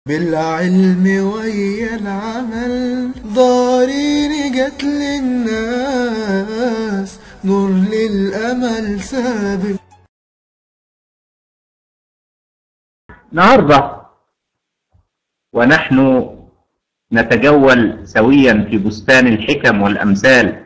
بالعلم ويا العمل ضارين جت للناس نور للأمل سابق النهارده ونحن نتجول سويا في بستان الحكم والأمثال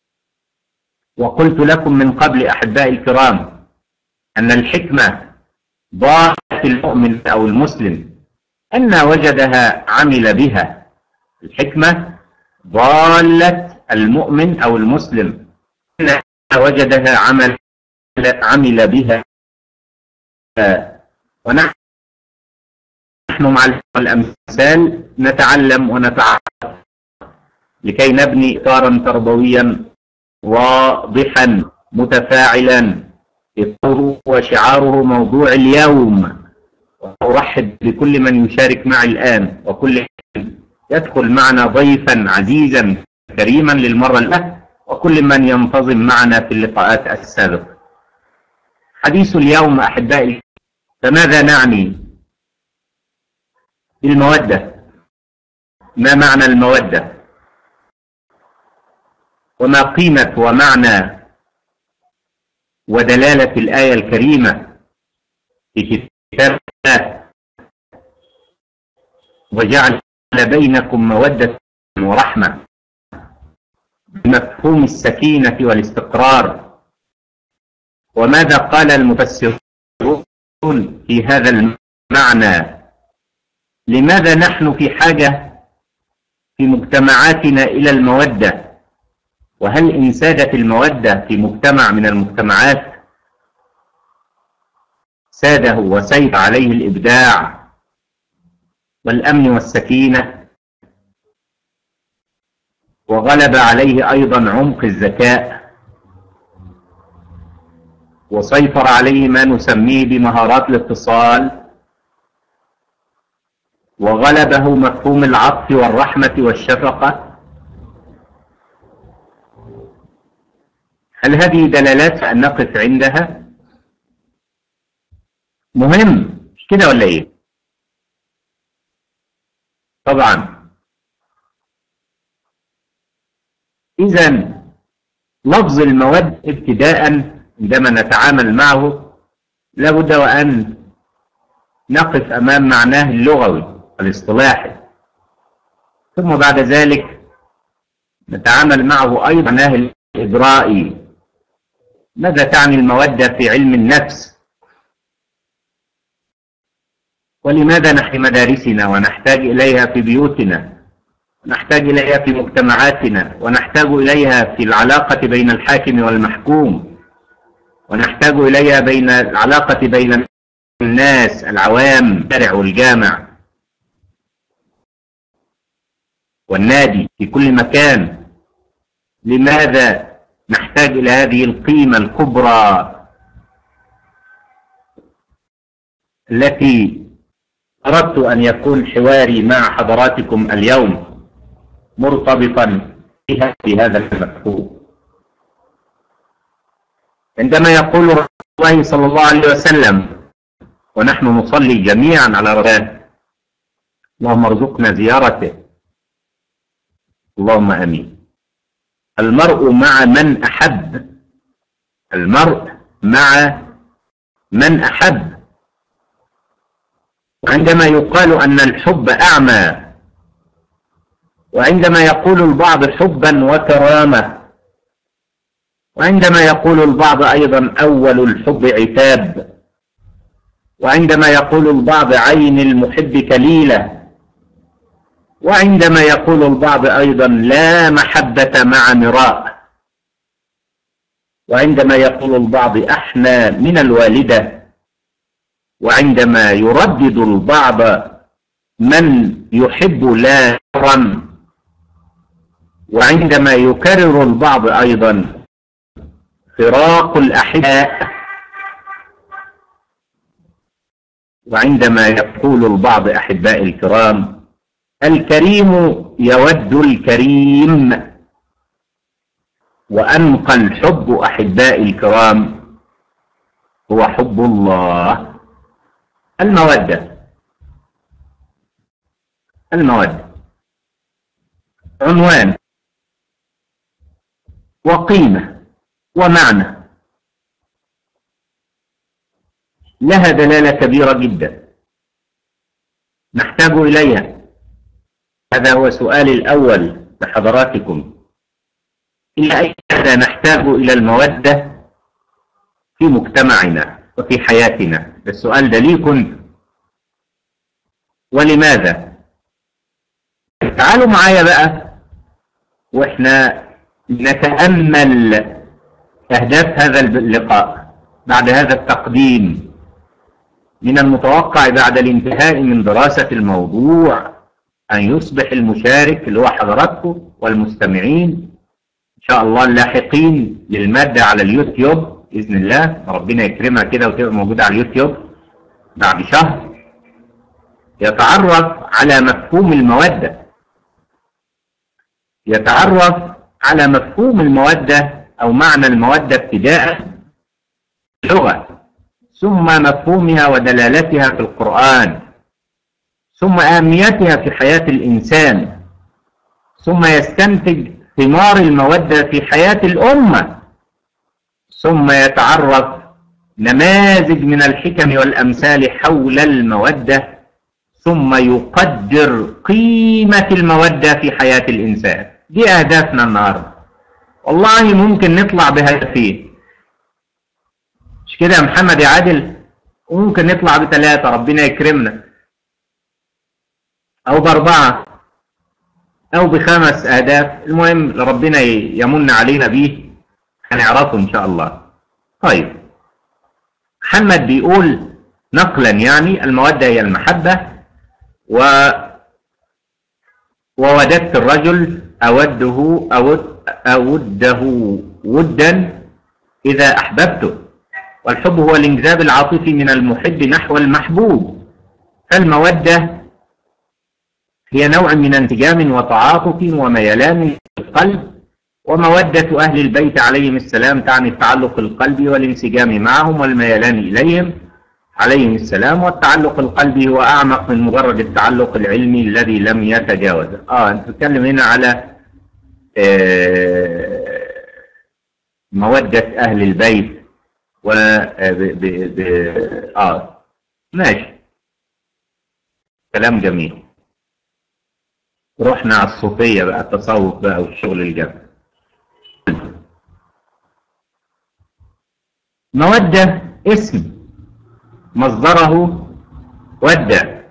وقلت لكم من قبل أحبائي الكرام أن الحكمة ضالة المؤمن أو المسلم أن وجدها عمل بها الحكمة ضالة المؤمن أو المسلم أن وجدها عمل عمل بها ونحن مع الأمثال نتعلم ونتعلم لكي نبني إطارا تربويا واضحا متفاعلا إطاره وشعاره موضوع اليوم وأرحب بكل من يشارك معي الآن وكل يدخل معنا ضيفا عزيزا كريما للمرة الأولى وكل من ينتظم معنا في اللقاءات السابقة حديث اليوم أحبائي فماذا نعني بالمودة ما معنى المودة وما قيمة ومعنى ودلالة الآية الكريمة في كتاب الله وجعل بينكم مودة ورحمة بمفهوم السكينة والاستقرار وماذا قال المفسرون في هذا المعنى لماذا نحن في حاجة في مجتمعاتنا إلى المودة وهل إن سادت المودة في مجتمع من المجتمعات ساده وسيد عليه الإبداع والأمن والسكينة وغلب عليه أيضا عمق الذكاء وسيطر عليه ما نسميه بمهارات الاتصال وغلبه مفهوم العطف والرحمة والشفقة هل هذه دلالات أن نقف عندها مهم مش كده ولا ايه طبعا اذا لفظ المواد ابتداء عندما نتعامل معه لابد وان نقف امام معناه اللغوي الاصطلاحي ثم بعد ذلك نتعامل معه ايضا معناه الاجرائي ماذا تعني الموده في علم النفس ولماذا نحن مدارسنا ونحتاج إليها في بيوتنا ونحتاج إليها في مجتمعاتنا ونحتاج إليها في العلاقة بين الحاكم والمحكوم ونحتاج إليها بين العلاقة بين الناس العوام الشارع والجامع والنادي في كل مكان لماذا نحتاج إلى هذه القيمة الكبرى التي أردت أن يكون حواري مع حضراتكم اليوم مرتبطا بها في هذا المفهوم عندما يقول رسول الله صلى الله عليه وسلم ونحن نصلي جميعا على رسول اللهم ارزقنا زيارته اللهم امين المرء مع من احب المرء مع من احب عندما يقال أن الحب أعمى وعندما يقول البعض حبا وكرامة وعندما يقول البعض أيضا أول الحب عتاب وعندما يقول البعض عين المحب كليلة وعندما يقول البعض أيضا لا محبة مع مراء وعندما يقول البعض أحنى من الوالدة وعندما يردد البعض من يحب لاحرا وعندما يكرر البعض أيضا فراق الأحياء وعندما يقول البعض أحباء الكرام الكريم يود الكريم وأنقى الحب أحباء الكرام هو حب الله المودة المودة عنوان وقيمة ومعنى لها دلالة كبيرة جدا نحتاج إليها هذا هو سؤالي الأول لحضراتكم إلى أي مدى نحتاج إلى المودة في مجتمعنا وفي حياتنا السؤال ده ليكن ولماذا تعالوا معايا بقى واحنا نتأمل أهداف هذا اللقاء بعد هذا التقديم من المتوقع بعد الانتهاء من دراسة الموضوع أن يصبح المشارك اللي هو حضراتكم والمستمعين إن شاء الله اللاحقين للمادة على اليوتيوب بإذن الله ربنا يكرمها كده وتبقى موجودة على اليوتيوب بعد شهر يتعرف على مفهوم المودة يتعرف على مفهوم المودة أو معنى المودة ابتداء لغة ثم مفهومها ودلالتها في القرآن ثم أهميتها في حياة الإنسان ثم يستنتج ثمار المودة في حياة الأمة ثم يتعرف نماذج من الحكم والأمثال حول المودة ثم يقدر قيمة المودة في حياة الإنسان دي أهدافنا النهاردة والله ممكن نطلع بهدفين مش كده يا محمد يا عادل وممكن نطلع بثلاثة ربنا يكرمنا أو بأربعة أو بخمس أهداف المهم ربنا يمن علينا بيه هنعرفه إن شاء الله طيب محمد بيقول نقلا يعني المودة هي المحبة و ووددت الرجل أوده أود أوده ودا إذا أحببته والحب هو الانجذاب العاطفي من المحب نحو المحبوب فالمودة هي نوع من انسجام وتعاطف وميلان في القلب ومودة أهل البيت عليهم السلام تعني التعلق القلبي والانسجام معهم والميلان إليهم عليهم السلام والتعلق القلبي هو أعمق من مجرد التعلق العلمي الذي لم يتجاوز آه أنت تتكلم هنا على آه مودة أهل البيت و ب... ب... ب... آه ماشي كلام جميل رحنا على الصوفية بقى التصوف بقى والشغل الجميل مودة اسم مصدره ودة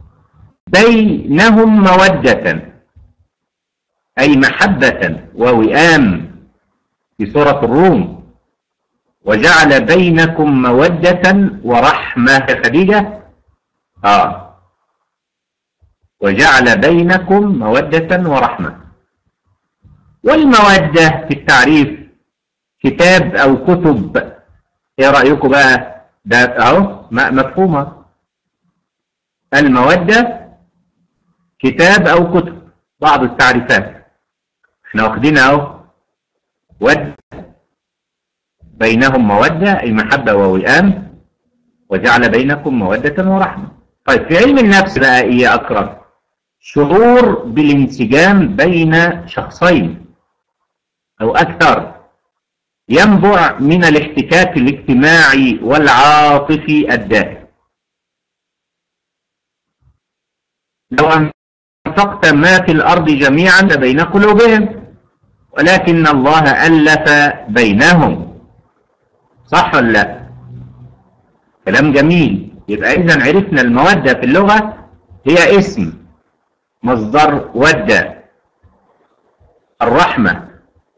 بينهم مودة أي محبة ووئام في سورة الروم وجعل بينكم مودة ورحمة يا خديجة آه وجعل بينكم مودة ورحمة والمودة في التعريف كتاب أو كتب إيه رأيكم بقى ده أهو مفهومة المودة كتاب أو كتب بعض التعريفات احنا واخدين أهو ود بينهم مودة أي محبة ووئام وجعل بينكم مودة ورحمة طيب في علم النفس بقى إيه أقرب شعور بالانسجام بين شخصين أو أكثر ينبع من الاحتكاك الاجتماعي والعاطفي الدائم لو أنفقت ما في الأرض جميعا بين قلوبهم ولكن الله ألف بينهم صح ولا لا كلام جميل يبقى إذا عرفنا المودة في اللغة هي اسم مصدر ودة الرحمة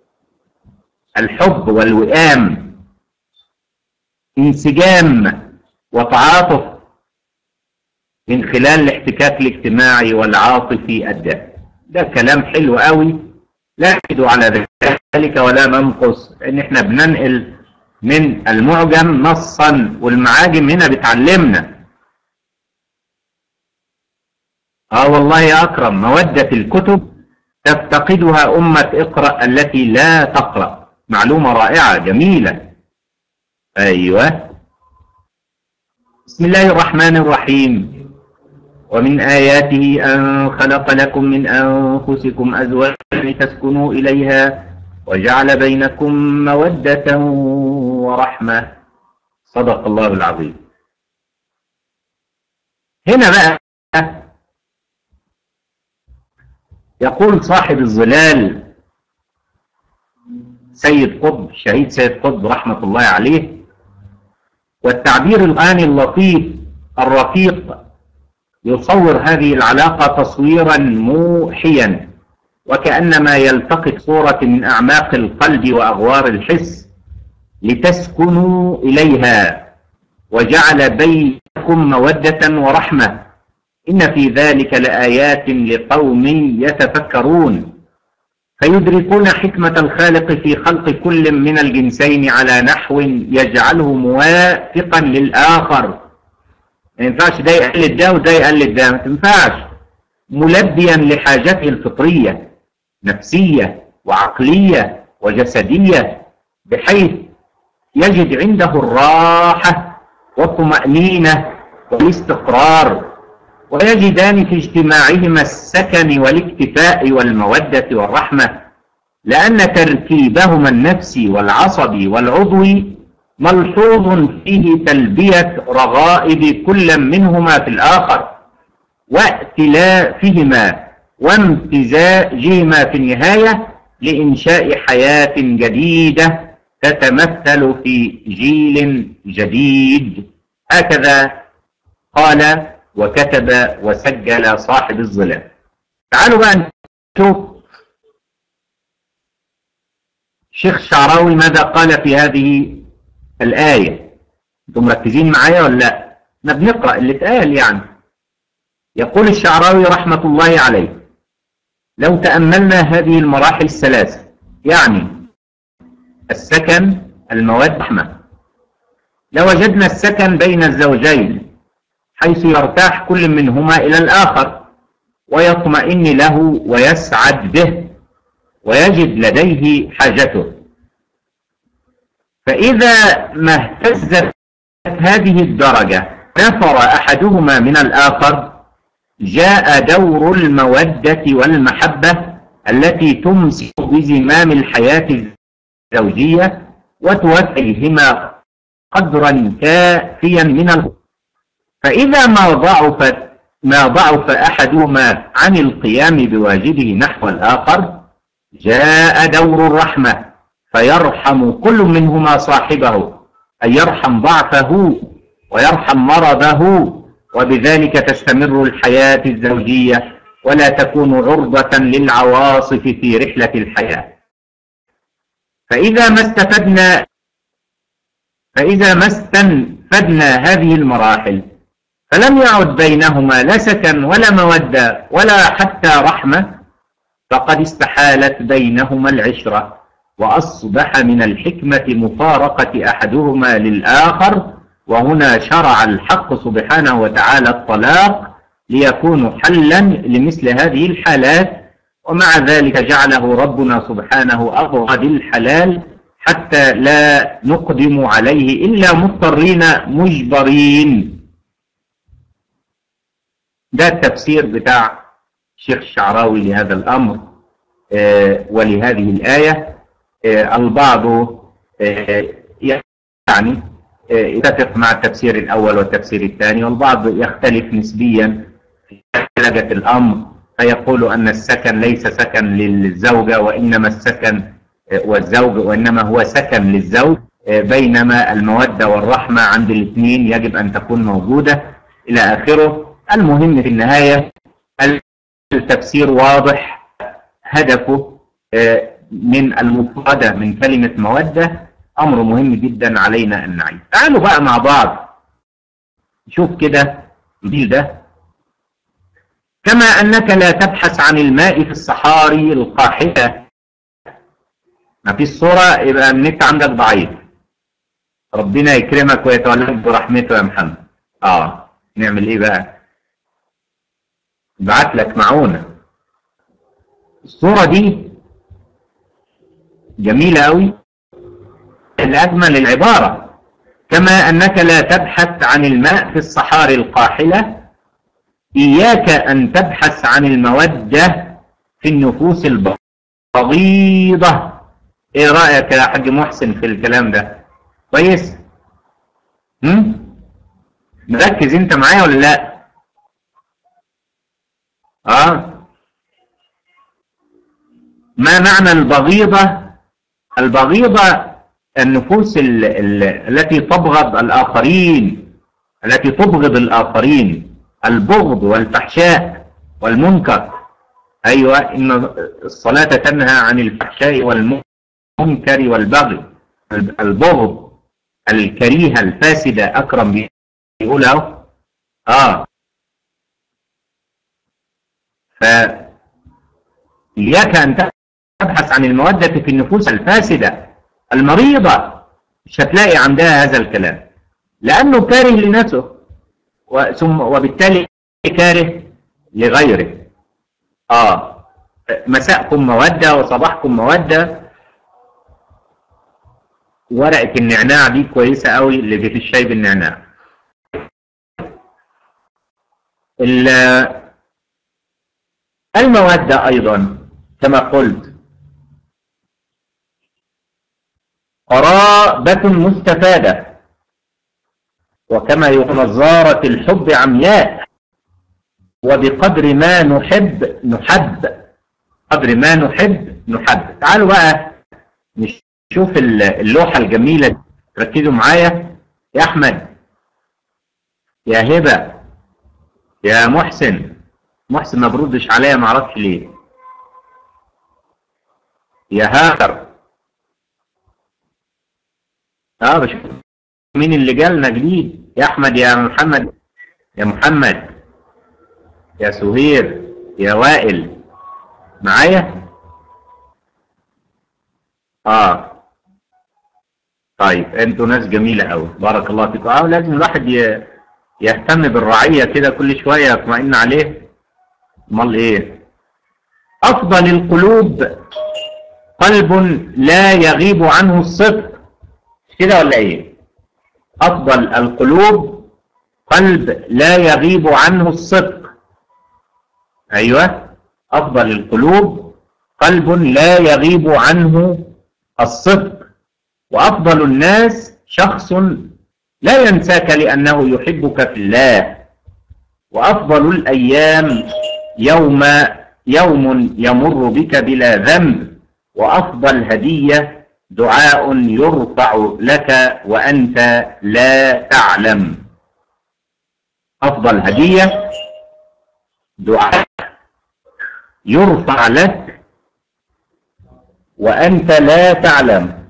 الحب والوئام انسجام وتعاطف من خلال الاحتكاك الاجتماعي والعاطفي الدائم ده كلام حلو قوي لا نجد على ذلك ولا ننقص ان احنا بننقل من المعجم نصا والمعاجم هنا بتعلمنا اه والله يا اكرم مودة الكتب تفتقدها امة اقرأ التي لا تقرأ معلومة رائعة جميلة أيوة بسم الله الرحمن الرحيم ومن آياته أن خلق لكم من أنفسكم أزواجا لتسكنوا إليها وجعل بينكم مودة ورحمة صدق الله العظيم هنا بقى يقول صاحب الظلال سيد قطب شهيد سيد قطب رحمة الله عليه والتعبير الآني اللطيف الرقيق يصور هذه العلاقة تصويرا موحيا وكأنما يلتقط صورة من أعماق القلب وأغوار الحس لتسكنوا إليها وجعل بينكم مودة ورحمة إن في ذلك لآيات لقوم يتفكرون فيدركون حكمة الخالق في خلق كل من الجنسين على نحو يجعله موافقا للآخر ما ينفعش ده يقلد ده وده يقلد ده ما تنفعش ملبيا لحاجته الفطرية نفسية وعقلية وجسدية بحيث يجد عنده الراحة والطمأنينة والاستقرار ويجدان في اجتماعهما السكن والاكتفاء والمودة والرحمة لأن تركيبهما النفسي والعصبي والعضوي ملحوظ فيه تلبية رغائب كل منهما في الآخر وائتلافهما وامتزاجهما في النهاية لإنشاء حياة جديدة تتمثل في جيل جديد هكذا قال وكتب وسجل صاحب الظلال تعالوا بقى نشوف شيخ الشعراوي ماذا قال في هذه الآية انتم مركزين معايا ولا لا احنا بنقرأ اللي اتقال يعني يقول الشعراوي رحمة الله عليه لو تأملنا هذه المراحل الثلاثة يعني السكن المواد رحمة لوجدنا السكن بين الزوجين حيث يرتاح كل منهما إلى الآخر ويطمئن له ويسعد به ويجد لديه حاجته فإذا ما اهتزت هذه الدرجة نفر أحدهما من الآخر جاء دور المودة والمحبة التي تمسك بزمام الحياة الزوجية وتوفيهما قدرا كافيا من الخير فإذا ما ضعفت ما ضعف أحدهما عن القيام بواجبه نحو الآخر جاء دور الرحمة فيرحم كل منهما صاحبه أي يرحم ضعفه ويرحم مرضه وبذلك تستمر الحياة الزوجية ولا تكون عرضة للعواصف في رحلة الحياة فإذا ما استفدنا فإذا ما استنفدنا هذه المراحل فلم يعد بينهما لا سكن ولا مودة ولا حتى رحمة فقد استحالت بينهما العشرة وأصبح من الحكمة مفارقة أحدهما للآخر وهنا شرع الحق سبحانه وتعالى الطلاق ليكون حلا لمثل هذه الحالات ومع ذلك جعله ربنا سبحانه أبغض الحلال حتى لا نقدم عليه إلا مضطرين مجبرين ده التفسير بتاع الشيخ الشعراوي لهذا الأمر آه ولهذه الآية آه البعض آه يعني يتفق مع التفسير الأول والتفسير الثاني والبعض يختلف نسبيا في درجة الأمر فيقول أن السكن ليس سكن للزوجة وإنما السكن والزوج وإنما هو سكن للزوج بينما المودة والرحمة عند الاثنين يجب أن تكون موجودة إلى آخره المهم في النهاية التفسير واضح هدفه من المفردة من كلمة مودة أمر مهم جدا علينا أن نعي تعالوا بقى مع بعض نشوف كده الجيل ده كما أنك لا تبحث عن الماء في الصحاري القاحلة ما في الصورة يبقى النت عندك ضعيف ربنا يكرمك ويتولاك برحمته يا محمد اه نعمل ايه بقى بعت لك معونة الصورة دي جميلة قوي الأجمل العبارة كما أنك لا تبحث عن الماء في الصحاري القاحلة إياك أن تبحث عن المودة في النفوس البغيضة إيه رأيك يا حاج محسن في الكلام ده كويس هم؟ مركز انت معايا ولا لا اه ما معنى البغيضة البغيضة النفوس ال ال التي تبغض الآخرين التي تبغض الآخرين البغض والفحشاء والمنكر أيوة إن الصلاة تنهى عن الفحشاء والمنكر والبغي البغض الكريهة الفاسدة أكرم بيقول أهو آه ف إياك أن تبحث عن المودة في النفوس الفاسدة المريضة مش هتلاقي عندها هذا الكلام لأنه كاره لنفسه ثم وبالتالي كاره لغيره آه مساءكم مودة وصباحكم مودة ورقة النعناع دي كويسة قوي اللي في الشاي بالنعناع المودة أيضا كما قلت قرابة مستفادة وكما يقول نظارة الحب عمياء وبقدر ما نحب نحب قدر ما نحب نحب تعالوا بقى نشوف اللوحة الجميلة ركزوا معايا يا أحمد يا هبة يا محسن محسن ما بردش عليا ما اعرفش ليه يا هاجر اه بشوف مين اللي جالنا جديد يا احمد يا محمد يا محمد يا سهير يا وائل معايا اه طيب انتوا ناس جميله قوي بارك الله فيكم اه لازم الواحد يهتم بالرعيه كده كل شويه يطمئن عليه امال ايه افضل القلوب قلب لا يغيب عنه الصدق كده ولا ايه افضل القلوب قلب لا يغيب عنه الصدق ايوه افضل القلوب قلب لا يغيب عنه الصدق وافضل الناس شخص لا ينساك لانه يحبك في الله وافضل الايام يوم يوم يمر بك بلا ذنب وافضل هديه دعاء يرفع لك وأنت لا تعلم أفضل هدية دعاء يرفع لك وأنت لا تعلم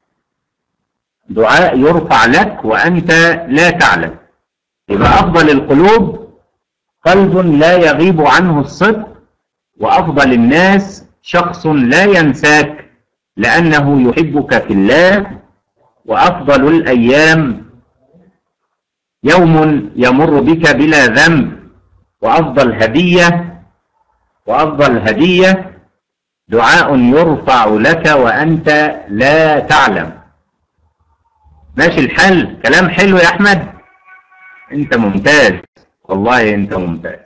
دعاء يرفع لك وأنت لا تعلم يبقى أفضل القلوب قلب لا يغيب عنه الصدق وأفضل الناس شخص لا ينساك لأنه يحبك في الله وأفضل الأيام يوم يمر بك بلا ذنب وأفضل هدية وأفضل هدية دعاء يرفع لك وأنت لا تعلم ماشي الحل كلام حلو يا أحمد أنت ممتاز والله أنت ممتاز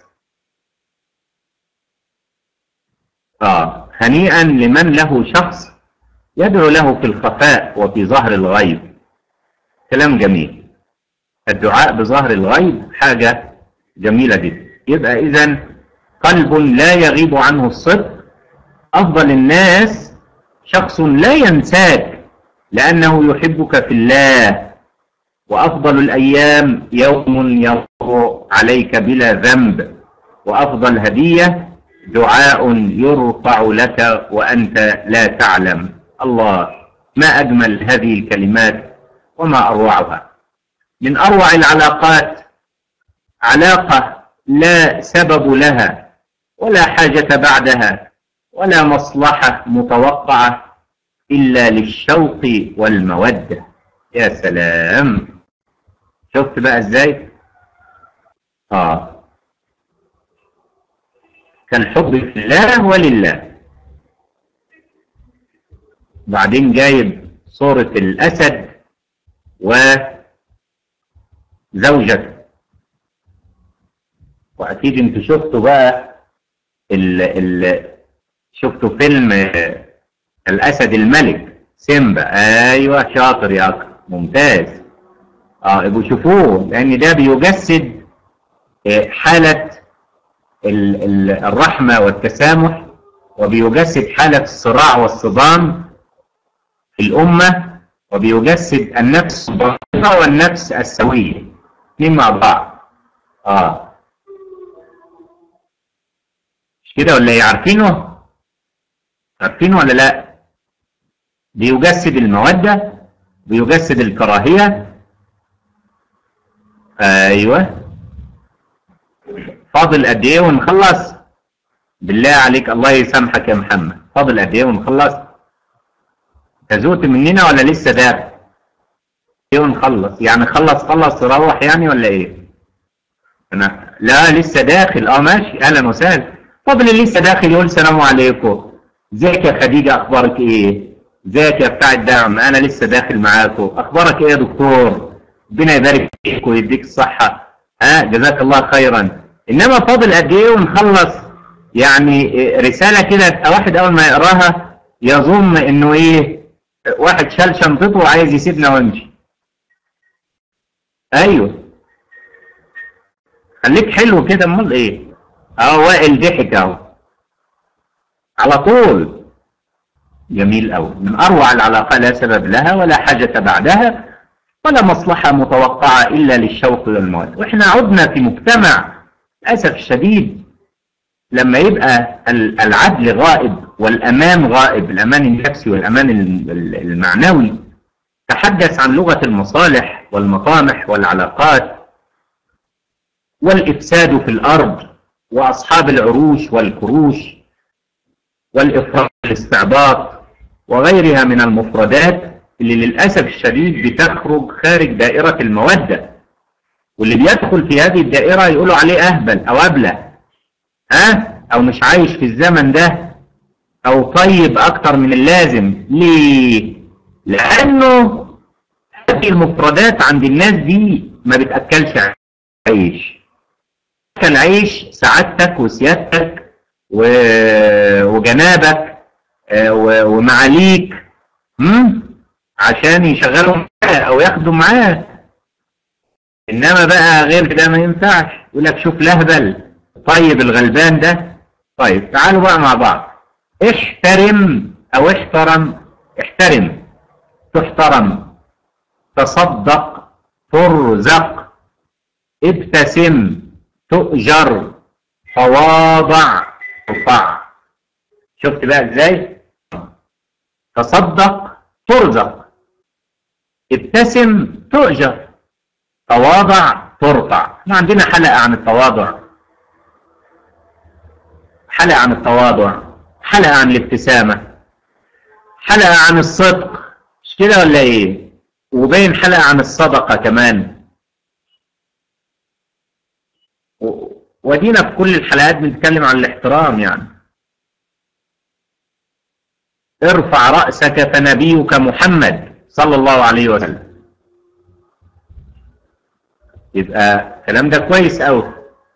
آه هنيئا لمن له شخص يدعو له في الخفاء وفي ظهر الغيب كلام جميل الدعاء بظهر الغيب حاجة جميلة جدا يبقى إذا قلب لا يغيب عنه الصدق أفضل الناس شخص لا ينساك لأنه يحبك في الله وأفضل الأيام يوم يمر عليك بلا ذنب وأفضل هدية دعاء يرفع لك وأنت لا تعلم الله ما أجمل هذه الكلمات وما أروعها من أروع العلاقات علاقة لا سبب لها ولا حاجة بعدها ولا مصلحة متوقعة إلا للشوق والمودة يا سلام شفت بقى ازاي آه كالحب في الله ولله بعدين جايب صورة الأسد وزوجته واكيد انتوا شفتوا بقى ال ال شفتوا فيلم آه، الاسد الملك سيمبا ايوه شاطر يا اكرم ممتاز اه يبقوا شوفوه لان ده بيجسد آه، حاله ال- ال- الرحمه والتسامح وبيجسد حاله الصراع والصدام في الامه وبيجسد النفس الضعيفه والنفس السويه اثنين مع بعض اه مش كده ولا ايه عارفينه عارفينه ولا لا بيجسد المودة بيجسد الكراهية ايوه فاضل قد ايه ونخلص بالله عليك الله يسامحك يا محمد فاضل قد ايه ونخلص تزوت مننا ولا لسه داخل ايه ونخلص يعني خلص خلص روح يعني ولا ايه انا لا لسه داخل اه ماشي اهلا وسهلا طب اللي لسه داخل يقول سلام عليكم ازيك يا خديجه اخبارك ايه ازيك يا بتاع الدعم انا لسه داخل معاكم اخبارك ايه يا دكتور ربنا يبارك فيك ويديك الصحه ها جزاك الله خيرا انما فاضل قد ايه ونخلص يعني رساله كده يبقى واحد اول ما يقراها يظن انه ايه واحد شال شنطته وعايز يسيبنا ويمشي ايوه خليك حلو كده امال ايه اه وائل ضحك اهو على طول جميل قوي من اروع العلاقه لا سبب لها ولا حاجه بعدها ولا مصلحه متوقعه الا للشوق والمواد واحنا عدنا في مجتمع للاسف الشديد لما يبقى ال- العدل غائب والامان غائب الامان النفسي والامان ال- ال- المعنوي تحدث عن لغه المصالح والمطامح والعلاقات والإفساد في الأرض وأصحاب العروش والكروش والإفراط والاستعباط وغيرها من المفردات اللي للأسف الشديد بتخرج خارج دائرة المودة واللي بيدخل في هذه الدائرة يقولوا عليه أهبل أو أبله ها أو مش عايش في الزمن ده أو طيب أكتر من اللازم ليه؟ لأنه هذه المفردات عند الناس دي ما بتأكلش عيش كان عيش سعادتك وسيادتك و... وجنابك آه، و... ومعاليك هم؟ عشان يشغلوا معاه او ياخدوا معاه انما بقى غير كده ما ينفعش يقول لك شوف لهبل طيب الغلبان ده طيب تعالوا بقى مع بعض احترم او احترم احترم تحترم تصدق ترزق ابتسم تؤجر تواضع ترفع شفت بقى ازاي تصدق ترزق ابتسم تؤجر تواضع ترفع احنا عندنا حلقة عن التواضع حلقة عن التواضع حلقة عن الابتسامة حلقة عن الصدق مش كده ولا ايه وبين حلقة عن الصدقة كمان و- ودينا في كل الحلقات بنتكلم عن الاحترام يعني ارفع رأسك فنبيك محمد صلى الله عليه وسلم يبقى الكلام ده كويس قوي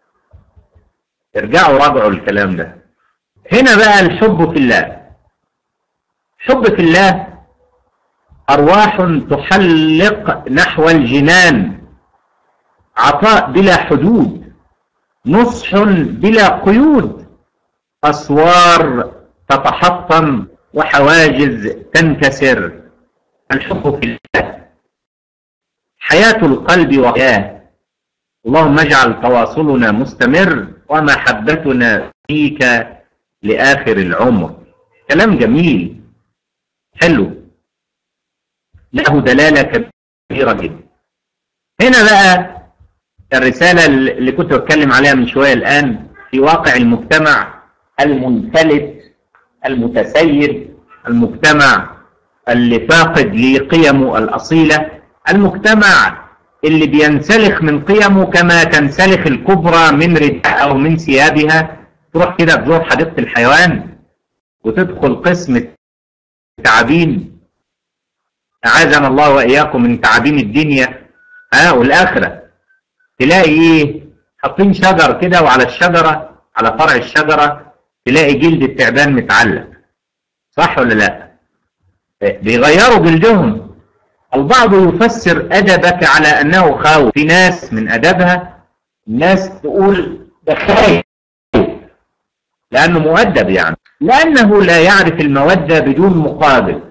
ارجعوا راجعوا الكلام ده هنا بقى الحب في الله حب في الله أرواح تحلق نحو الجنان عطاء بلا حدود نصح بلا قيود أسوار تتحطم وحواجز تنكسر الحب في الله حياة القلب وحياه اللهم اجعل تواصلنا مستمر ومحبتنا فيك لآخر العمر كلام جميل حلو له دلالة كبيرة جدا هنا بقى الرسالة اللي كنت بتكلم عليها من شوية الآن في واقع المجتمع المنفلت المتسيد المجتمع اللي فاقد لقيمه الأصيلة المجتمع اللي بينسلخ من قيمه كما تنسلخ الكبرى من رداء أو من ثيابها تروح كده تزور حديقة الحيوان وتدخل قسم التعابين أعاذنا الله وإياكم من تعابين الدنيا ها والآخرة تلاقي إيه حاطين شجر كده وعلى الشجرة على فرع الشجرة تلاقي جلد التعبان متعلق صح ولا لا بيغيروا جلدهم البعض يفسر أدبك على أنه خاوف في ناس من أدبها ناس تقول ده خايف لأنه مؤدب يعني لأنه لا يعرف المودة بدون مقابل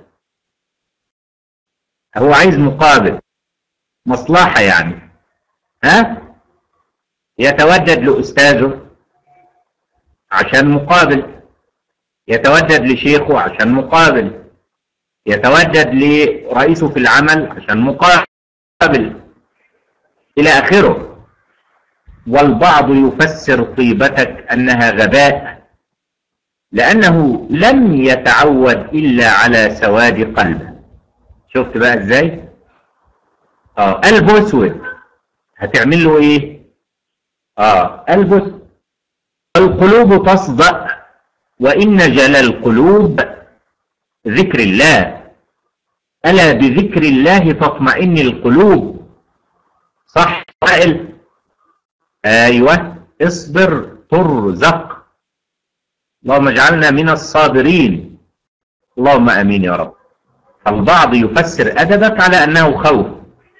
هو عايز مقابل مصلحة يعني ها يتودد لأستاذه عشان مقابل يتودد لشيخه عشان مقابل يتودد لرئيسه في العمل عشان مقابل إلى آخره والبعض يفسر طيبتك أنها غباء لأنه لم يتعود إلا على سواد قلبه شفت بقى إزاي آه قلب أسود هتعمل له إيه آه قلب أسود القلوب تصدأ وإن جل القلوب ذكر الله ألا بذكر الله تطمئن القلوب صح قائل أيوة اصبر ترزق اللهم اجعلنا من الصابرين اللهم امين يا رب فالبعض يفسر ادبك على انه خوف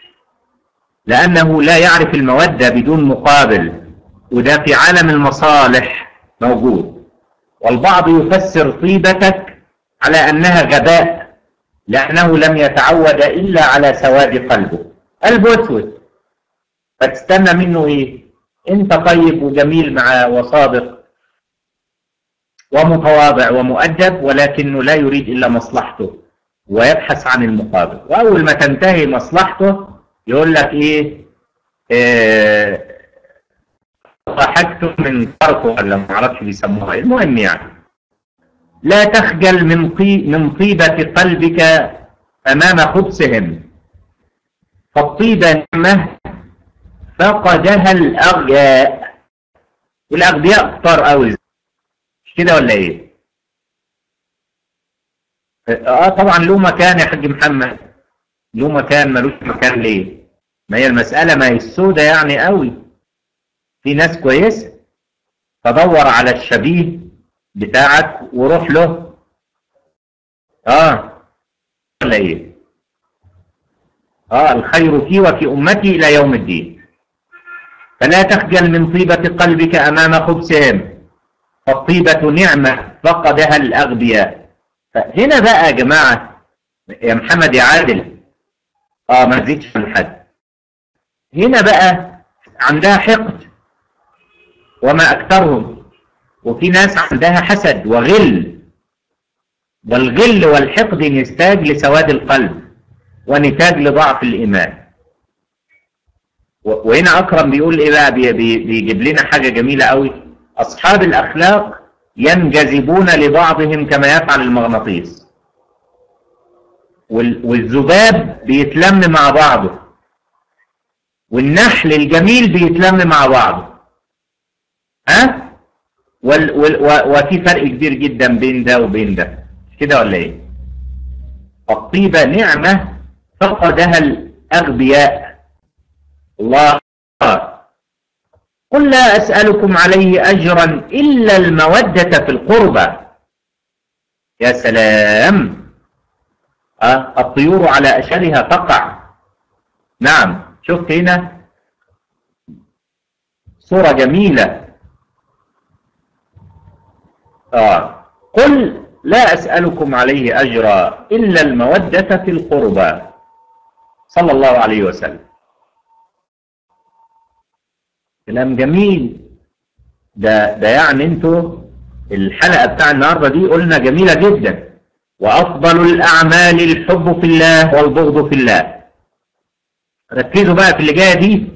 لانه لا يعرف الموده بدون مقابل وده في عالم المصالح موجود والبعض يفسر طيبتك على انها غباء لانه لم يتعود الا على سواد قلبه قلبه اسود فتستنى منه ايه انت طيب وجميل مع وصادق ومتواضع ومؤدب ولكنه لا يريد إلا مصلحته ويبحث عن المقابل وأول ما تنتهي مصلحته يقول لك إيه, إيه ضحكته من فرقه ولا ما اعرفش بيسموها المهم يعني لا تخجل من طي من طيبة قلبك أمام خبثهم فالطيبة نعمة فقدها الأغياء والأغبياء كتار قوي مش كده ولا ايه اه طبعا له مكان يا حاج محمد له مكان ملوش مكان ليه ما هي المسألة ما هي السودة يعني قوي في ناس كويسة فدور على الشبيه بتاعك وروح له اه ولا ايه اه الخير في وفي امتي الى يوم الدين فلا تخجل من طيبة قلبك امام خبثهم فالطيبة نعمة فقدها الأغبياء فهنا بقى يا جماعة يا محمد يا عادل اه ما تزيدش عن حد هنا بقى عندها حقد وما أكثرهم وفي ناس عندها حسد وغل والغل والحقد نتاج لسواد القلب ونتاج لضعف الإيمان وهنا أكرم بيقول إيه بقى بيجيب لنا حاجة جميلة قوي أصحاب الأخلاق ينجذبون لبعضهم كما يفعل المغناطيس والذباب بيتلم مع بعضه والنحل الجميل بيتلم مع بعضه ها وال وال وفي فرق كبير جدا بين ده وبين ده كده ولا ايه الطيبة نعمة فقدها الأغبياء الله قل لا أسألكم عليه أجرا إلا المودة في القربى يا سلام أه الطيور على أشرها تقع نعم شفت هنا صورة جميلة آه قل لا أسألكم عليه أجرا إلا المودة في القربى صلى الله عليه وسلم كلام جميل ده ده يعني انتوا الحلقه بتاع النهارده دي قلنا جميله جدا وافضل الاعمال الحب في الله والبغض في الله ركزوا بقى في اللي جايه دي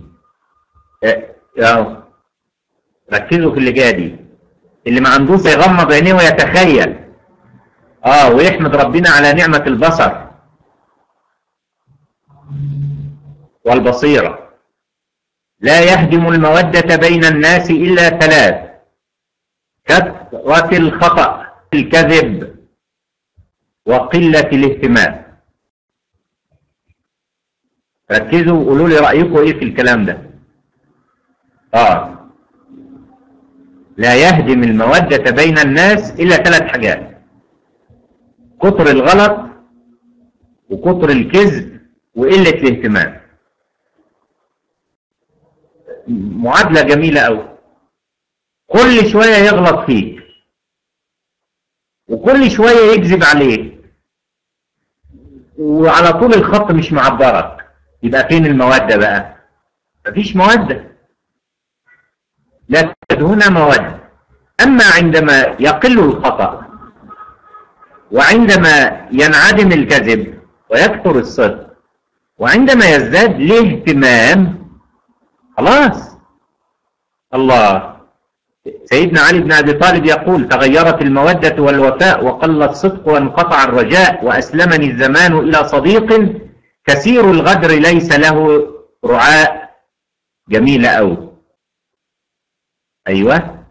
اه ركزوا في اللي جايه دي اللي ما عندوش يغمض عينيه ويتخيل اه ويحمد ربنا على نعمه البصر والبصيره لا يهدم المودة بين الناس إلا ثلاث كثرة الخطأ الكذب وقلة الاهتمام ركزوا وقولوا لي رأيكم ايه في الكلام ده اه لا يهدم المودة بين الناس إلا ثلاث حاجات كتر الغلط وكتر الكذب وقلة الاهتمام معادلة جميلة أوي كل شوية يغلط فيك وكل شوية يكذب عليك وعلى طول الخط مش معبرك يبقى فين المودة بقى مفيش مودة لا توجد هنا مودة أما عندما يقل الخطأ وعندما ينعدم الكذب ويكثر الصدق وعندما يزداد الاهتمام خلاص الله سيدنا علي بن أبي طالب يقول تغيرت المودة والوفاء وقل الصدق وانقطع الرجاء وأسلمني الزمان إلى صديق كثير الغدر ليس له رعاء جميلة أوي أيوة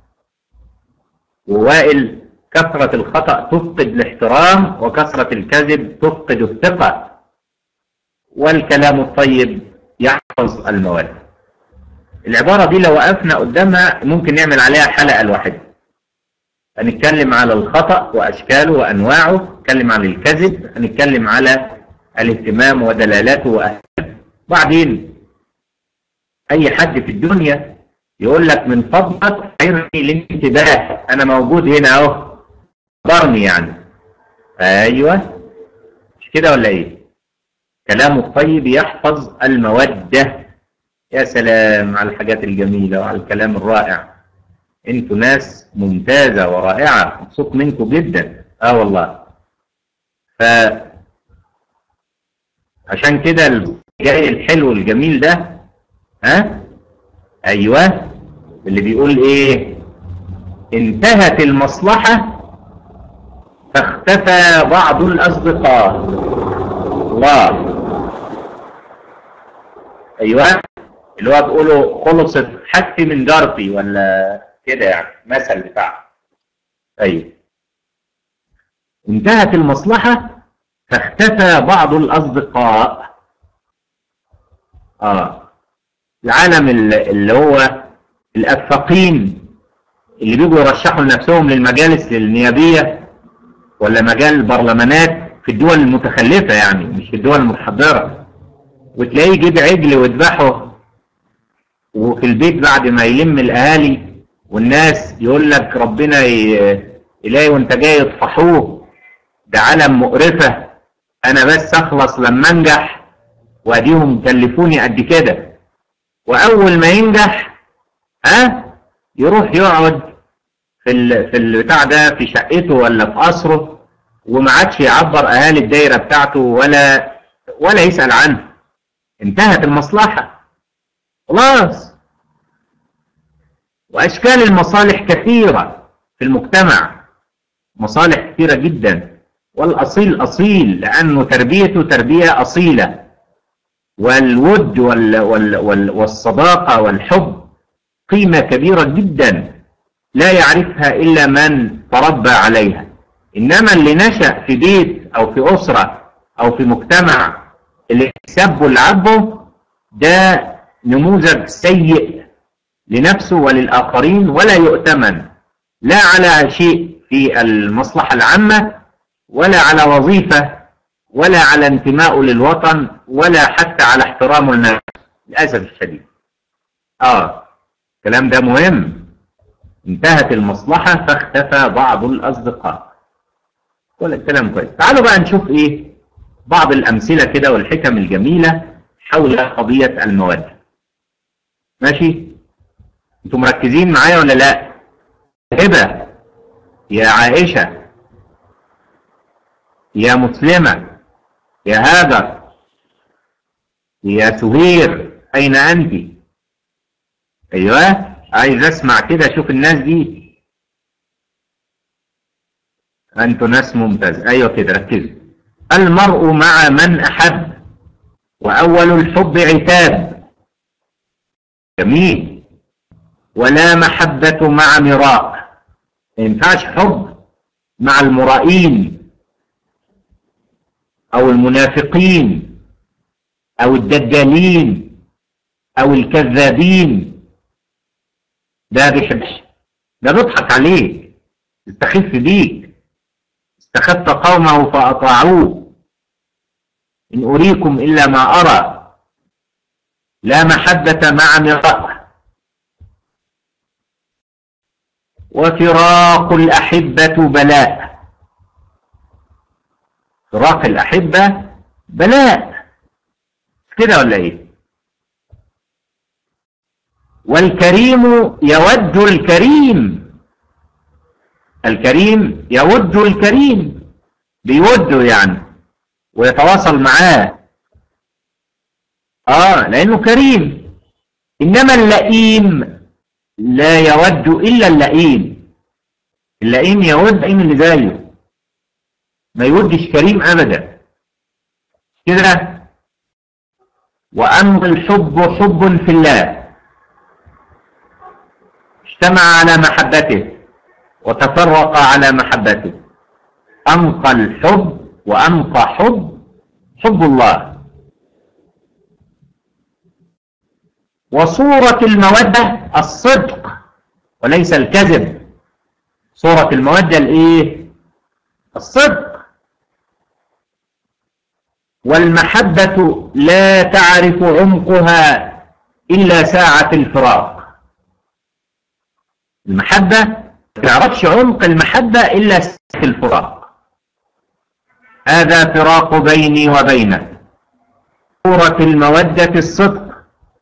ووائل كثرة الخطأ تفقد الاحترام وكثرة الكذب تفقد الثقة والكلام الطيب يحفظ المودة العبارة دي لو وقفنا قدامها ممكن نعمل عليها حلقة لوحدها هنتكلم على الخطأ وأشكاله وأنواعه نتكلم على الكذب هنتكلم على الاهتمام ودلالاته وأهميته بعدين أي حد في الدنيا يقول لك من فضلك عيرني الانتباه أنا موجود هنا أهو ضرني يعني أيوه مش كده ولا إيه كلام الطيب يحفظ المودة يا سلام على الحاجات الجميلة وعلى الكلام الرائع انتوا ناس ممتازة ورائعة مبسوط منكم جدا اه والله ف عشان كده الجاي الحلو الجميل ده ها ايوه اللي بيقول ايه انتهت المصلحة فاختفى بعض الاصدقاء الله ايوه اللي هو بيقولوا خلصت حاجتي من جارتي ولا كده يعني مثل بتاع ايوه انتهت المصلحة فاختفى بعض الأصدقاء آه العالم اللي هو الأفاقين اللي بيجوا يرشحوا لنفسهم للمجالس النيابية ولا مجال البرلمانات في الدول المتخلفة يعني مش في الدول المتحضرة وتلاقيه يجيب عجل ويذبحه وفي البيت بعد ما يلم الأهالي والناس يقول لك ربنا إلهي وانت جاي يطفحوه ده عالم مقرفة أنا بس أخلص لما أنجح وأديهم مكلفوني قد كده وأول ما ينجح ها يروح يقعد في ال... في البتاع ده في شقته ولا في قصره وما عادش يعبر أهالي الدايرة بتاعته ولا ولا يسأل عنه انتهت المصلحة خلاص وأشكال المصالح كثيرة في المجتمع مصالح كثيرة جدا والأصيل أصيل لأنه تربيته تربية أصيلة والود وال وال وال والصداقة والحب قيمة كبيرة جدا لا يعرفها إلا من تربى عليها إنما اللي نشأ في بيت أو في أسرة أو في مجتمع اللي سبوا العبه ده نموذج سيء لنفسه وللآخرين ولا يؤتمن لا على شيء في المصلحة العامة ولا على وظيفة ولا على انتمائه للوطن ولا حتى على احترامه للناس للأسف الشديد آه الكلام ده مهم انتهت المصلحة فاختفى بعض الأصدقاء ولا الكلام كويس تعالوا بقى نشوف إيه بعض الأمثلة كده والحكم الجميلة حول قضية المودة ماشي انتوا مركزين معايا ولا لا هبة يا عائشة يا مسلمة يا هاجر يا سهير أين أنت أيوة عايز أسمع كده أشوف الناس دي أنتوا ناس ممتاز أيوة كده ركزوا المرء مع من أحب وأول الحب عتاب جميل ولا محبة مع مراء ما ينفعش حب مع المرائين أو المنافقين أو الدجالين أو الكذابين ده بيحبش ده بيضحك عليك استخف بيك استخف قومه فأطاعوه إن أريكم إلا ما أرى لا محبة مع مرأة وفراق الأحبة بلاء فراق الأحبة بلاء كده ولا إيه والكريم يود الكريم الكريم يود الكريم بيوده يعني ويتواصل معاه اه لانه كريم انما اللئيم لا يود الا اللئيم اللئيم يود اللئيم اللي زيه ما يودش كريم ابدا كده واما الحب حب في الله اجتمع على محبته وتفرق على محبته أنقى الحب وأنقى حب حب الله وصورة المودة الصدق وليس الكذب صورة المودة الايه الصدق والمحبة لا تعرف عمقها إلا ساعة الفراق المحبة ما تعرفش عمق المحبة إلا ساعة الفراق هذا فراق بيني وبينك صورة المودة الصدق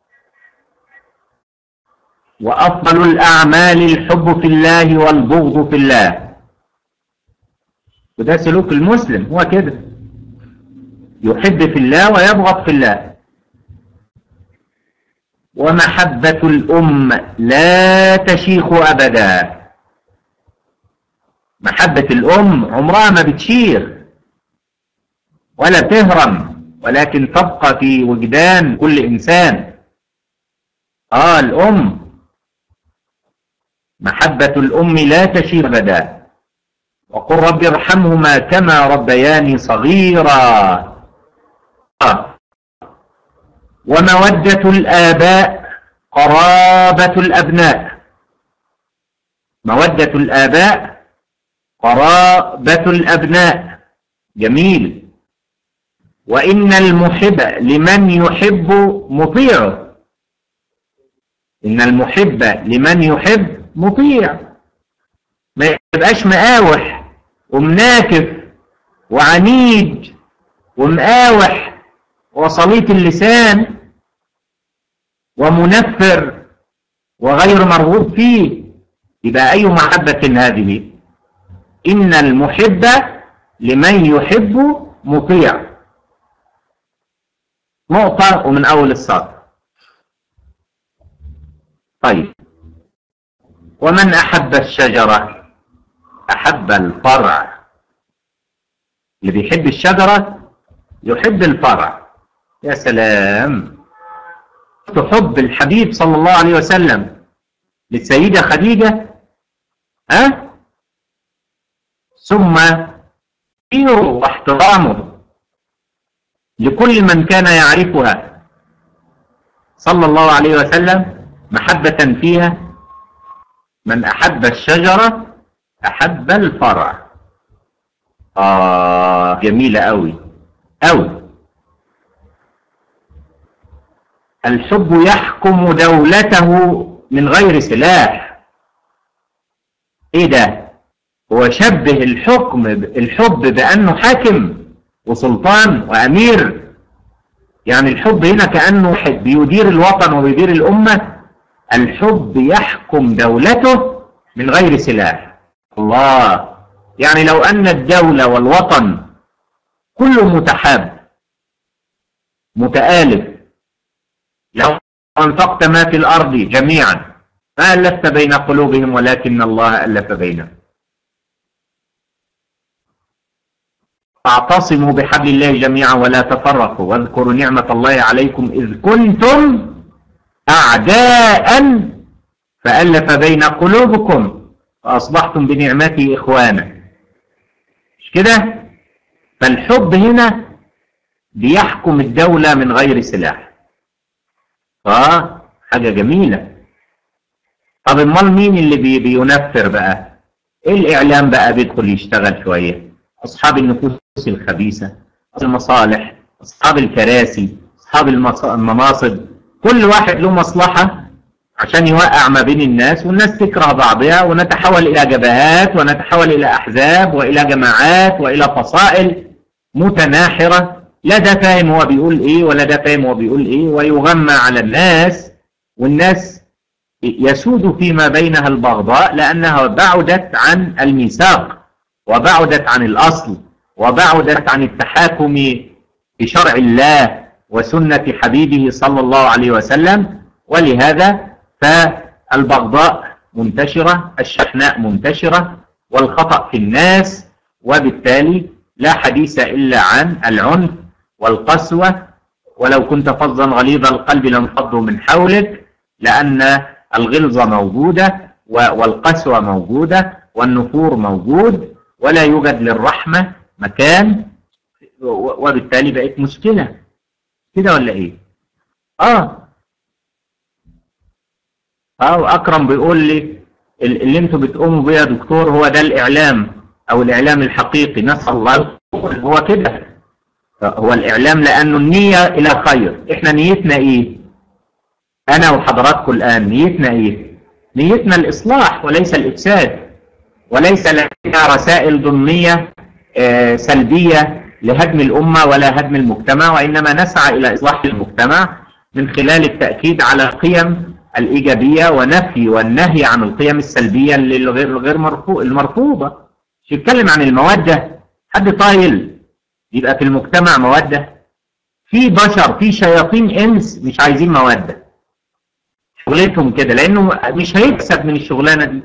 وأفضل الأعمال الحب في الله والبغض في الله وده سلوك المسلم هو كده يحب في الله ويبغض في الله ومحبة الأم لا تشيخ أبدا محبة الأم عمرها ما بتشيخ ولا تهرم ولكن تبقى في وجدان كل إنسان آه الأم محبة الأم لا تشيخ أبدا وقل رب ارحمهما كما ربياني صغيرا آه. ومودة الآباء قرابة الأبناء مودة الآباء قرابة الأبناء جميل وإن المحب لمن يحب مطيع إن المحب لمن يحب مطيع ما يبقاش مقاوح ومناكف وعنيد ومقاوح وصليت اللسان ومنفر وغير مرغوب فيه يبقى أي محبة هذه إن المحب لمن يحب مطيع نقطة ومن أول السطر طيب ومن أحب الشجرة أحب الفرع اللي بيحب الشجرة يحب الفرع يا سلام حب الحبيب صلى الله عليه وسلم للسيدة خديجة ها ثم خيره واحترامه لكل من كان يعرفها صلى الله عليه وسلم محبة فيها من أحب الشجرة أحب الفرع آه جميلة أوي أوي الحب يحكم دولته من غير سلاح ايه ده هو شبه الحكم الحب بانه حاكم وسلطان وامير يعني الحب هنا كانه واحد بيدير الوطن وبيدير الامه الحب يحكم دولته من غير سلاح الله يعني لو ان الدوله والوطن كله متحاب متآلف لو أنفقت ما في الأرض جميعا ما ألفت بين قلوبهم ولكن الله ألف بينهم اعتصموا بحبل الله جميعا ولا تفرقوا واذكروا نعمة الله عليكم إذ كنتم أعداء فألف بين قلوبكم فأصبحتم بنعمته إخوانا مش كده فالحب هنا بيحكم الدولة من غير سلاح اه حاجة جميلة طب امال مين اللي بي بينفر بقى ايه الاعلام بقى بيدخل يشتغل شويه اصحاب النفوس الخبيثه المصالح اصحاب الكراسي اصحاب المص- المناصب كل واحد له مصلحه عشان يوقع ما بين الناس والناس تكره بعضها ونتحول الى جبهات ونتحول الى احزاب والى جماعات والى فصائل متناحره لا ده فاهم هو بيقول ايه ولا ده فاهم هو بيقول ايه ويغمى على الناس والناس يسود فيما بينها البغضاء لانها بعدت عن الميثاق وبعدت عن الاصل وبعدت عن التحاكم بشرع الله وسنه حبيبه صلى الله عليه وسلم ولهذا فالبغضاء منتشره الشحناء منتشره والخطا في الناس وبالتالي لا حديث الا عن العنف والقسوه ولو كنت فظا غليظ القلب لانفضوا من حولك لان الغلظه موجوده و- والقسوه موجوده والنفور موجود ولا يوجد للرحمه مكان و- وبالتالي بقت مشكله كده ولا ايه؟ اه اه اكرم بيقول لي ال- اللي انتوا بتقوموا بيه يا دكتور هو ده الاعلام او الاعلام الحقيقي نسال الله هو كده هو الاعلام لانه النيه الى خير احنا نيتنا ايه انا وحضراتكم الان نيتنا ايه نيتنا الاصلاح وليس الافساد وليس لدينا رسائل ضمنيه آه، سلبيه لهدم الامه ولا هدم المجتمع وانما نسعى الى اصلاح المجتمع من خلال التاكيد على القيم الايجابيه ونفي والنهي عن القيم السلبيه اللي الغير غير مرفو- المرفوضه مش يتكلم عن الموده حد طايل يبقى في المجتمع موده في بشر في شياطين انس مش عايزين موده شغلتهم كده لانه مش هيكسب من الشغلانه دي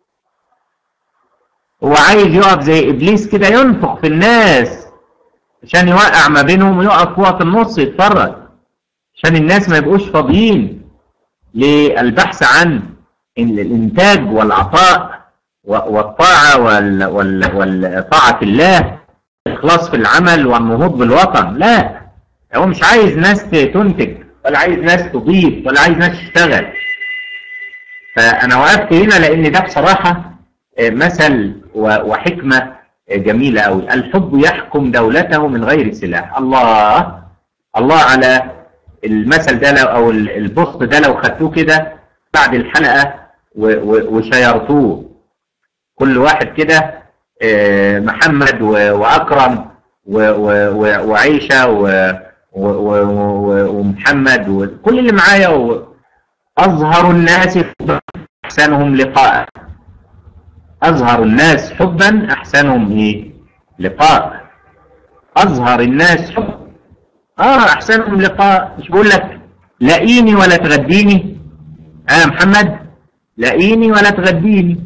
هو عايز يقف زي ابليس كده ينفخ في الناس عشان يوقع ما بينهم ويقف في وقت النص يتفرج عشان الناس ما يبقوش فاضيين للبحث عن ال- الانتاج والعطاء و- والطاعه وال- وال- والطاعه الله الاخلاص في العمل والنهوض بالوطن لا هو مش عايز ناس تنتج ولا عايز ناس تضيف ولا عايز ناس تشتغل فانا وقفت هنا لان ده بصراحه آه، مثل و- وحكمه آه، جميله قوي الحب يحكم دولته من غير سلاح الله الله على المثل ده لو او ال- البوست ده لو خدتوه كده بعد الحلقه و- و- وشيرتوه كل واحد كده آه، محمد و- واكرم و- و- و- وعيشه و- و- و- و- ومحمد وكل اللي معايا و- اظهر الناس حبا احسنهم لقاء اظهر الناس حبا احسنهم ايه لقاء اظهر الناس حبا اه احسنهم لقاء مش بقول لك لاقيني ولا تغديني اه يا محمد لاقيني ولا تغديني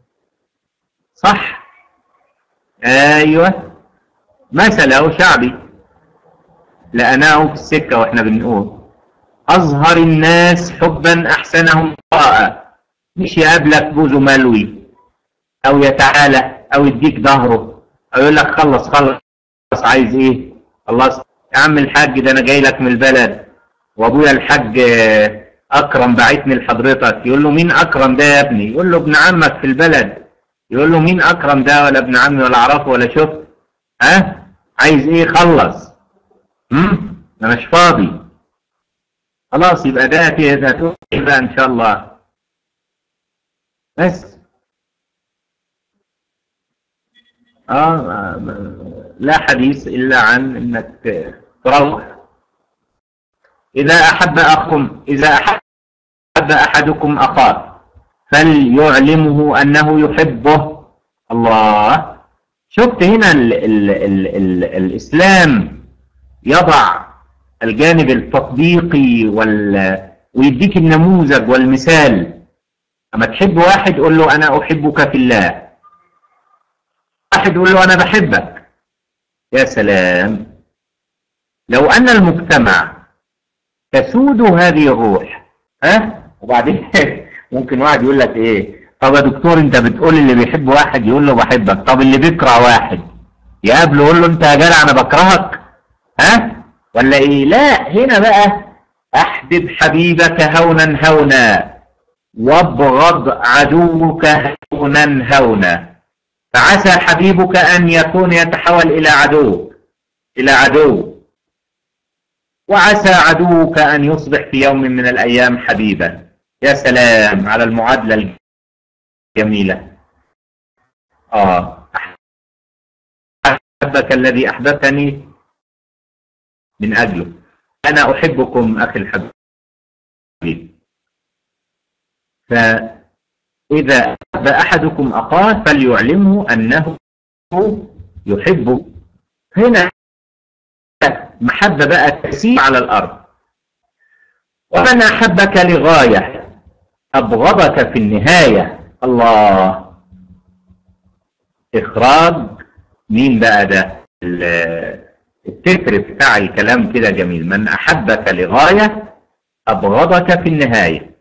صح ايوه مثل اهو شعبي لقناه في السكه واحنا بنقول اظهر الناس حبا احسنهم لقاء مش يقابلك بوزه ملوي او يتعالى او يديك ظهره او يقول لك خلص خلص عايز ايه خلص يا عم الحاج ده انا جاي لك من البلد وابويا الحاج آه، اكرم بعتني لحضرتك يقول له مين اكرم ده يا ابني يقول له ابن عمك في البلد يقول له مين اكرم ده ولا ابن عمي ولا اعرفه ولا شفت ها عايز ايه خلص هم انا مش فاضي خلاص يبقى ده كده بقى ان شاء الله بس آه آه، لا حديث إلا عن إنك تروح إذا أحب أخكم إذا أحب أحدكم أخاه فليعلمه أنه يحبه الله شفت هنا ال ال ال ال الإسلام يضع الجانب التطبيقي وال ويديك النموذج والمثال أما تحب واحد قول له أنا أحبك في الله واحد يقول له أنا بحبك يا سلام لو أن المجتمع تسود هذه الروح ها وبعدين ممكن واحد يقول لك ايه طب يا دكتور انت بتقول اللي بيحب واحد يقول له بحبك طب اللي بيكره واحد يقابله يقول له انت يا جدع انا بكرهك ها ولا ايه لا هنا بقى احبب حبيبك هونا هونا وابغض عدوك هونا هونا فعسى حبيبك أن يكون يتحول إلى عدو إلى عدو وعسى عدوك أن يصبح في يوم من الأيام حبيبا يا سلام على المعادلة الجميلة آه أحبك الذي أحببتني من أجله أنا أحبكم أخي الحبيب فإذا أحب أحدكم أخاه فليعلمه أنه يحبه هنا محبة بقى تسير على الأرض ومن أحبك لغاية أبغضك في النهاية الله إخراج مين بقى ده التتر بتاع الكلام كده جميل من أحبك لغاية أبغضك في النهاية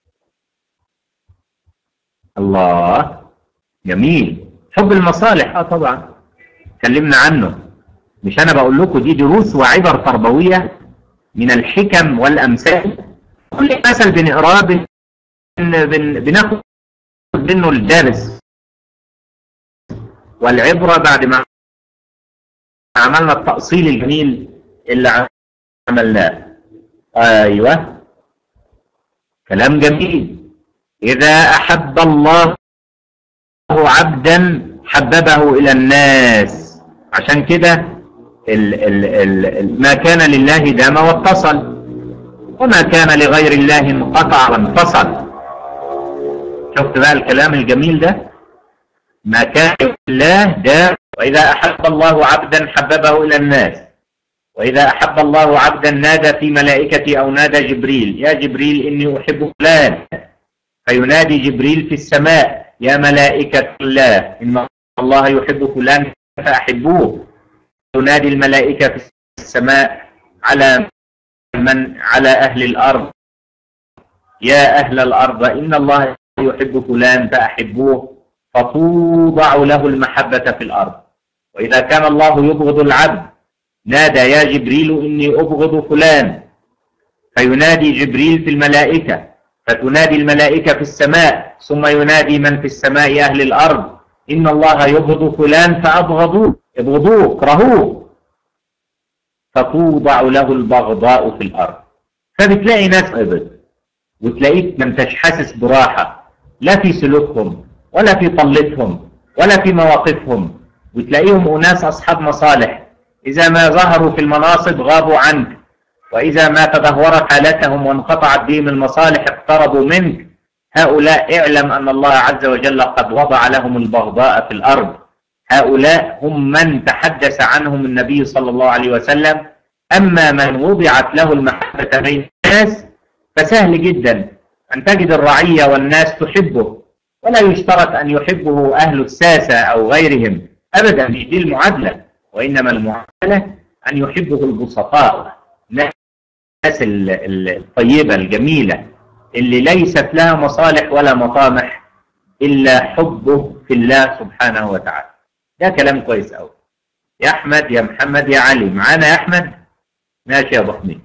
الله جميل حب المصالح اه طبعا اتكلمنا عنه مش انا بقول لكم دي دروس وعبر تربويه من الحكم والامثال كل مثل بنقراه بن بن بناخد منه الدرس والعبره بعد ما عملنا التأصيل الجميل اللي عملناه ايوه كلام جميل إذا أحب الله عبدا حببه إلى الناس عشان كده ال ال ال ما كان لله دام واتصل وما كان لغير الله انقطع وانفصل شفت بقى الكلام الجميل ده ما كان لله دام وإذا أحب الله عبدا حببه إلى الناس وإذا أحب الله عبدا نادى في ملائكته أو نادى جبريل يا جبريل إني أحب فلان فينادي جبريل في السماء يا ملائكة الله إن الله يحب فلان فأحبوه تنادي الملائكة في السماء على من على أهل الأرض يا أهل الأرض إن الله يحب فلان فأحبوه فتوضع له المحبة في الأرض وإذا كان الله يبغض العبد نادى يا جبريل إني أبغض فلان فينادي جبريل في الملائكة فتنادي الملائكة في السماء ثم ينادي من في السماء أهل الأرض إن الله يبغض فلان فأبغضوه ابغضوه اكرهوه فتوضع له البغضاء في الأرض فبتلاقي ناس ابد وتلاقيك ما انتش حاسس براحة لا في سلوكهم ولا في طلتهم ولا في مواقفهم وتلاقيهم أناس أصحاب مصالح إذا ما ظهروا في المناصب غابوا عنك وإذا ما تدهورت حالتهم وانقطعت بهم المصالح اقتربوا منك هؤلاء اعلم أن الله عز وجل قد وضع لهم البغضاء في الأرض هؤلاء هم من تحدث عنهم النبي صلى الله عليه وسلم أما من وضعت له المحبة بين الناس فسهل جدا أن تجد الرعية والناس تحبه ولا يشترط أن يحبه أهل الساسة أو غيرهم أبدا مش دي المعادلة وإنما المعادلة أن يحبه البسطاء الناس الطيبة الجميلة اللي ليست لها مصالح ولا مطامح إلا حبه في الله سبحانه وتعالى ده كلام كويس أوي يا أحمد يا محمد يا علي معانا يا أحمد ماشي يا أبو حميد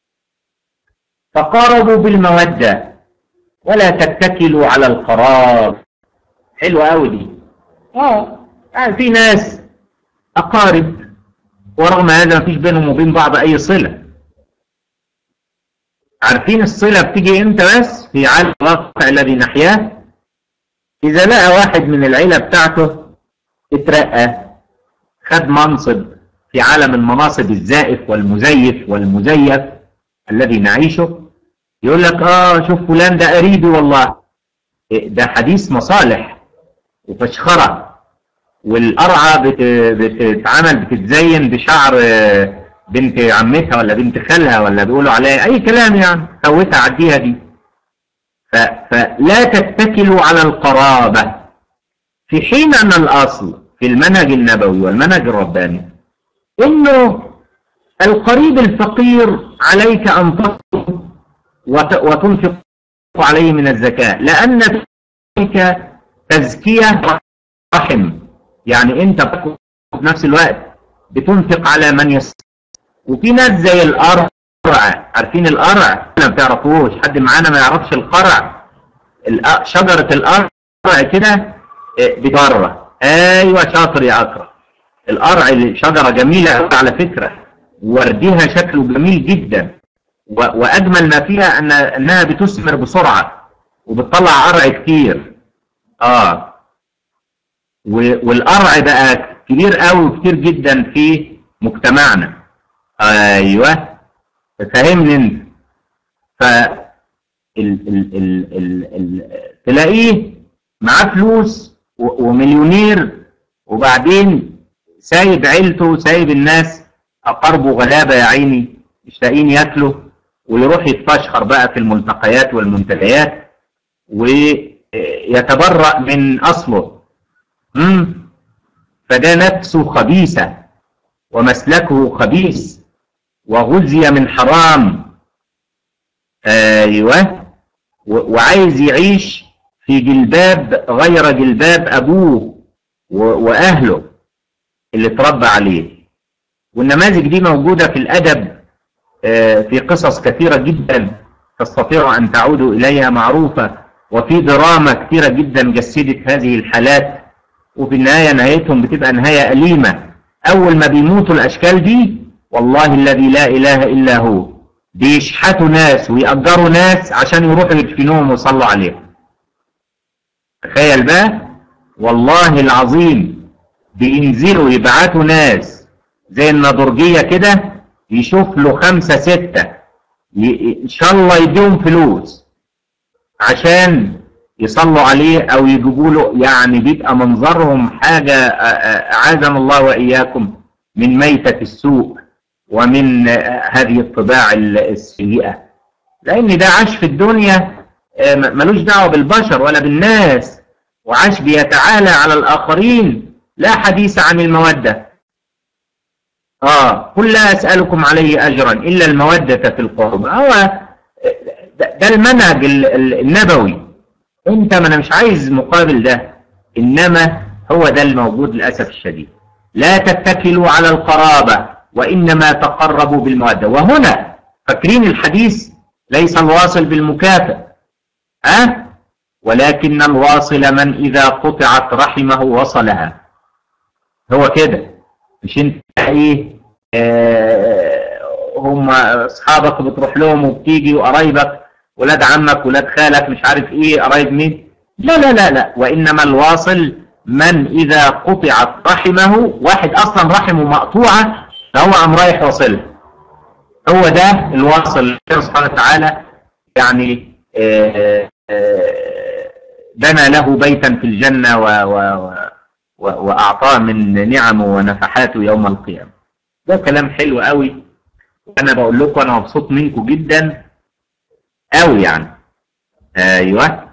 تقاربوا بالمودة ولا تتكلوا على القرار حلوة أوي دي اه يعني في ناس أقارب ورغم هذا ما فيش بينهم وبين بعض أي صلة عارفين الصلة بتيجي امتى بس في عالم الواقع الذي نحياه إذا لقى واحد من العيلة بتاعته اترقى خد منصب في عالم المناصب الزائف والمزيف والمزيف الذي نعيشه يقول لك اه شوف فلان ده قريبي والله ده حديث مصالح وفشخرة والقرعة بت... بتتعمل بتتزين بشعر بنت عمتها ولا بنت خالها ولا بيقولوا عليها اي كلام يعني فوتها عديها دي ف... فلا تتكلوا على القرابة في حين ان الاصل في المنهج النبوي والمنهج الرباني انه القريب الفقير عليك ان تصل وت... وتنفق عليه من الزكاة لان فيك تزكية رحم يعني انت في نفس الوقت بتنفق على من يستطيع وفي ناس زي القرع عارفين القرع ما بتعرفوش حد معانا ما يعرفش القرع الأ- شجرة القرع كده آه، بره ايوه شاطر يا اكرم القرع اللي- شجرة جميلة أوي على فكرة وردها شكله جميل جدا و- واجمل ما فيها ان انها بتثمر بسرعة وبتطلع قرع كتير اه و- والقرع بقى كبير قوي وكتير جدا في مجتمعنا ايوه فهمني انت ف ال ال ال ال ال تلاقيه معاه فلوس و- ومليونير وبعدين سايب عيلته سايب الناس اقاربه غلابه يا عيني مش لاقيين ياكلوا ويروح يتفشخر بقى في الملتقيات والمنتديات ويتبرأ من اصله امم فده نفسه خبيثه ومسلكه خبيث وغزي من حرام ايوه و- وعايز يعيش في جلباب غير جلباب ابوه و- واهله اللي اتربى عليه والنماذج دي موجوده في الادب آه، في قصص كثيره جدا تستطيع ان تعودوا اليها معروفه وفي دراما كثيره جدا جسدت هذه الحالات وفي النهايه نهايتهم بتبقى نهايه اليمه اول ما بيموتوا الاشكال دي والله الذي لا اله الا هو بيشحتوا ناس ويأجروا ناس عشان يروحوا يدفنوهم ويصلوا عليهم تخيل بقى والله العظيم بينزلوا يبعتوا ناس زي النضرجية كده يشوف له خمسة ستة ي- ان شاء الله يديهم فلوس عشان يصلوا عليه او يجيبوا له يعني بيبقى منظرهم حاجة آه، آه، اعاذنا الله واياكم من ميتة السوء ومن آه، هذه الطباع ال- السيئة لان ده عاش في الدنيا آه، م- ملوش دعوة بالبشر ولا بالناس وعاش بيتعالى على الاخرين لا حديث عن المودة اه قل لا اسألكم عليه اجرا الا المودة في القرب هو ده, ده المنهج ال- ال- النبوي انت ما انا مش عايز مقابل ده انما هو ده الموجود للاسف الشديد لا تتكلوا على القرابة وانما تقربوا بالمودة وهنا فاكرين الحديث ليس الواصل بالمكافئ ها ولكن الواصل من اذا قطعت رحمه وصلها هو كده مش انت ايه آه هم اصحابك بتروح لهم وبتيجي وقرايبك ولاد عمك ولاد خالك مش عارف ايه قرايب مين لا لا لا لا وانما الواصل من اذا قطعت رحمه واحد اصلا رحمه مقطوعه فهو قام رايح واصلها هو ده الواصل الله سبحانه وتعالى يعني آه، آه، بنى له بيتا في الجنة و و و و- وأعطاه من نعمه ونفحاته يوم القيامة ده كلام حلو قوي أنا بقول لكم أنا مبسوط منكم جدا قوي يعني أيوه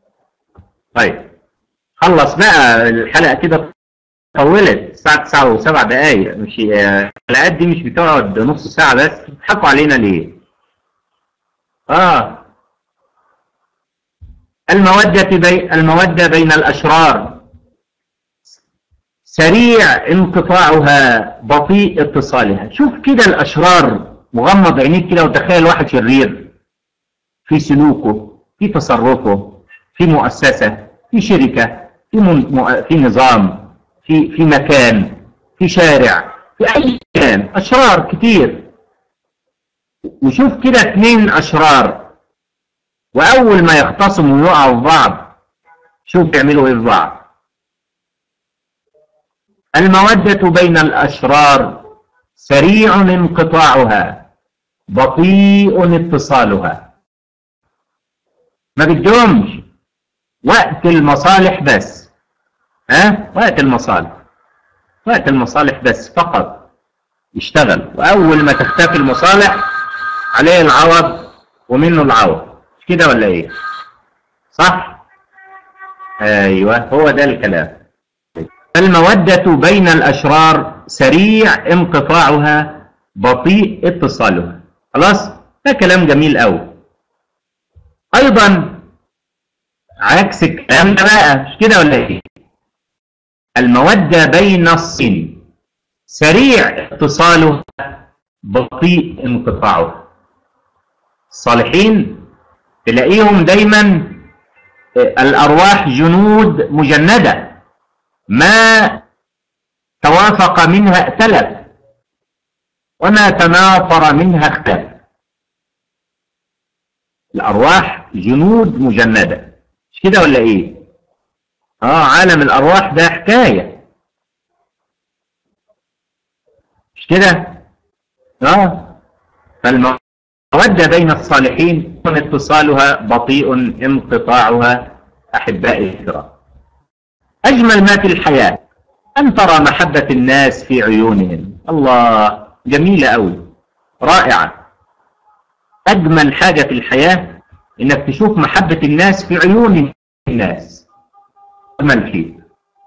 طيب خلص بقى الحلقة كده طولت الساعة 9 و7 دقايق مش الحلقات دي مش بتقعد نص ساعة بس بتضحكوا علينا ليه؟ اه المودة بين المودة بين الأشرار سريع انقطاعها بطيء اتصالها شوف كده الأشرار مغمض عينيك كده وتخيل واحد شرير في سلوكه في تصرفه في مؤسسة في شركة في, من... م- في نظام في في مكان في شارع في أي مكان أشرار كتير وشوف كده اتنين أشرار وأول ما يختصموا ويقعوا في بعض شوف يعملوا إيه في بعض المودة بين الأشرار سريع انقطاعها بطيء اتصالها ما بدهمش وقت المصالح بس ها وقت المصالح وقت المصالح بس فقط يشتغل وأول ما تختفي المصالح عليه العوض ومنه العوض مش كده ولا ايه صح ايوه هو ده الكلام المودة بين الأشرار سريع انقطاعها بطيء اتصالها خلاص ده كلام جميل قوي أيضا عكس الكلام ده بقى مش كده ولا ايه المودة بين الصين سريع اتصالها بطيء انقطاعها الصالحين تلاقيهم دايما الأرواح جنود مجندة ما توافق منها ائتلف وما تنافر منها اختلف الأرواح جنود مجندة مش كده ولا إيه؟ آه عالم الأرواح ده حكاية مش كده؟ آه فالمودة بين الصالحين اتصالها بطيء انقطاعها أحبائي الكرام أجمل ما في الحياة أن ترى محبة الناس في عيونهم الله جميلة أوي رائعة أجمل حاجة في الحياة إنك تشوف محبة الناس في عيون الناس أجمل شيء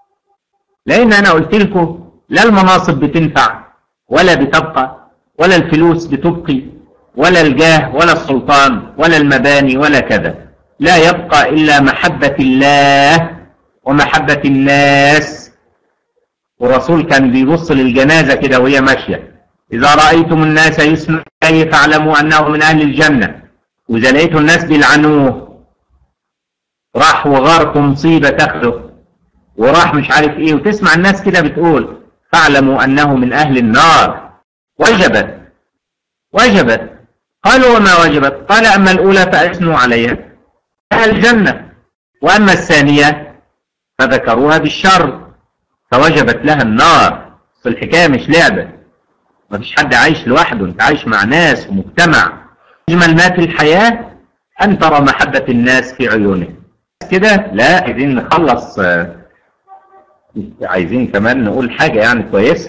لأن أنا قلت لكم لا المناصب بتنفع ولا بتبقى ولا الفلوس بتبقي ولا الجاه ولا السلطان ولا المباني ولا كذا لا يبقى إلا محبة الله ومحبة الناس والرسول كان بيبص للجنازة كده وهي ماشية إذا رأيتم الناس يسمعون فاعلموا أنه من أهل الجنة وإذا لقيتوا الناس بيلعنوه راح وغار في مصيبة تاخده وراح مش عارف إيه وتسمع الناس كده بتقول فاعلموا أنه من أهل النار وجبت وجبت قالوا وما وجبت قال أما الأولى فأثنوا عليها أهل الجنة وأما الثانية فذكروها بالشر فوجبت لها النار في الحكاية مش لعبة مفيش حد عايش لوحده انت عايش مع ناس ومجتمع اجمل ما في الحياة ان ترى محبة الناس في عيونهم كده لا عايزين نخلص آه، عايزين كمان نقول حاجة يعني كويسة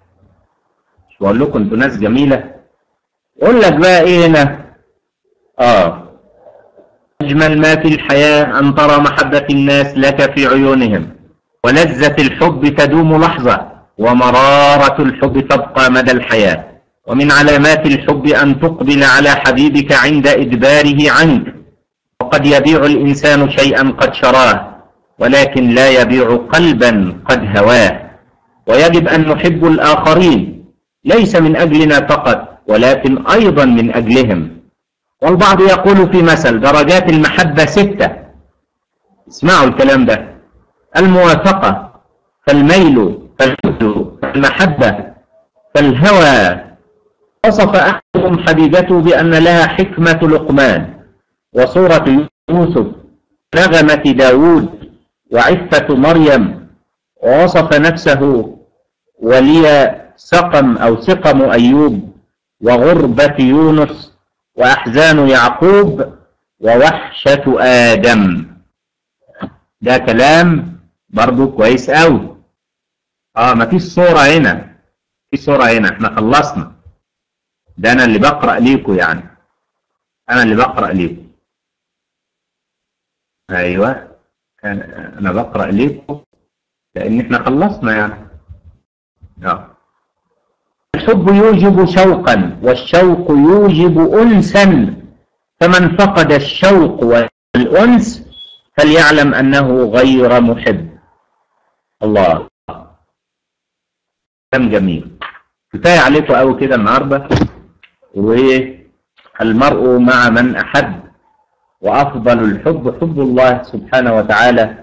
مش بقول لكم انتوا ناس جميلة يقول لك بقى ايه هنا اه اجمل ما في الحياة ان ترى محبة الناس لك في عيونهم ولذة الحب تدوم لحظة ومرارة الحب تبقى مدى الحياة ومن علامات الحب أن تقبل على حبيبك عند إدباره عنك وقد يبيع الإنسان شيئا قد شراه ولكن لا يبيع قلبا قد هواه ويجب أن نحب الآخرين ليس من أجلنا فقط ولكن أيضا من أجلهم والبعض يقول في مثل درجات المحبة ستة اسمعوا الكلام ده الموافقة فالميل فالحب فالمحبة فالهوى وصف أحدهم حبيبته بأن لها حكمة لقمان وصورة يوسف نغمة داود وعفة مريم ووصف نفسه ولي سقم أو سقم أيوب وغربة يونس وأحزان يعقوب ووحشة آدم ده كلام برضو كويس قوي اه ما فيش صورة هنا في صورة هنا احنا خلصنا ده انا اللي بقرأ ليكم يعني انا اللي بقرأ ليكم ايوه كان انا بقرأ ليكم لان احنا خلصنا يعني اه الحب يوجب شوقا والشوق يوجب انسا فمن فقد الشوق والانس فليعلم انه غير محب الله كلام جميل كفايه عليكم قوي كده النهارده والمرء مع من احب وافضل الحب حب الله سبحانه وتعالى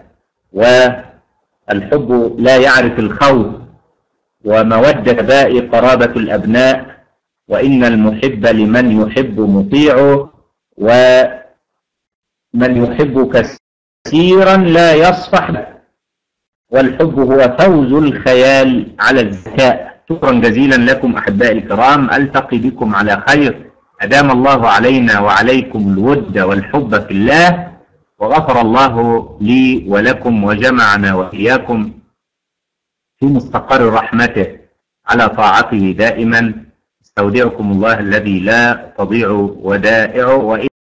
والحب لا يعرف الخوف ومودة باء قرابة الأبناء وإن المحب لمن يحب مطيع ومن يحب كثيرا لا يصفح والحب هو فوز الخيال على الذكاء شكرا جزيلا لكم أحبائي الكرام ألتقي بكم على خير أدام الله علينا وعليكم الود والحب في الله وغفر الله لي ولكم وجمعنا وإياكم في مستقر رحمته على طاعته دائما استودعكم الله الذي لا تضيع ودائعه وإن